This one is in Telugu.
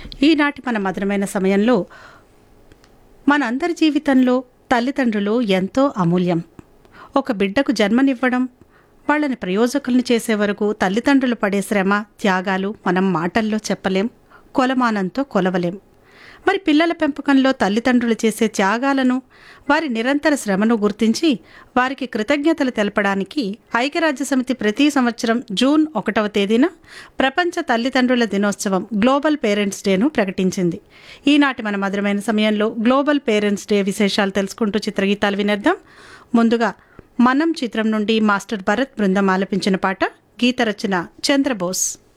ఈనాటి మన మధురమైన సమయంలో మనందరి జీవితంలో తల్లిదండ్రులు ఎంతో అమూల్యం ఒక బిడ్డకు జన్మనివ్వడం వాళ్ళని ప్రయోజకుల్ని చేసే వరకు తల్లిదండ్రులు పడే శ్రమ త్యాగాలు మనం మాటల్లో చెప్పలేం కొలమానంతో కొలవలేం మరి పిల్లల పెంపకంలో తల్లిదండ్రులు చేసే త్యాగాలను వారి నిరంతర శ్రమను గుర్తించి వారికి కృతజ్ఞతలు తెలపడానికి ఐక్యరాజ్య సమితి ప్రతి సంవత్సరం జూన్ ఒకటవ తేదీన ప్రపంచ తల్లిదండ్రుల దినోత్సవం గ్లోబల్ పేరెంట్స్ డేను ప్రకటించింది ఈనాటి మన మధురమైన సమయంలో గ్లోబల్ పేరెంట్స్ డే విశేషాలు తెలుసుకుంటూ చిత్రగీతాలు వినేద్దాం ముందుగా మనం చిత్రం నుండి మాస్టర్ భరత్ బృందం ఆలపించిన పాట గీత రచన చంద్రబోస్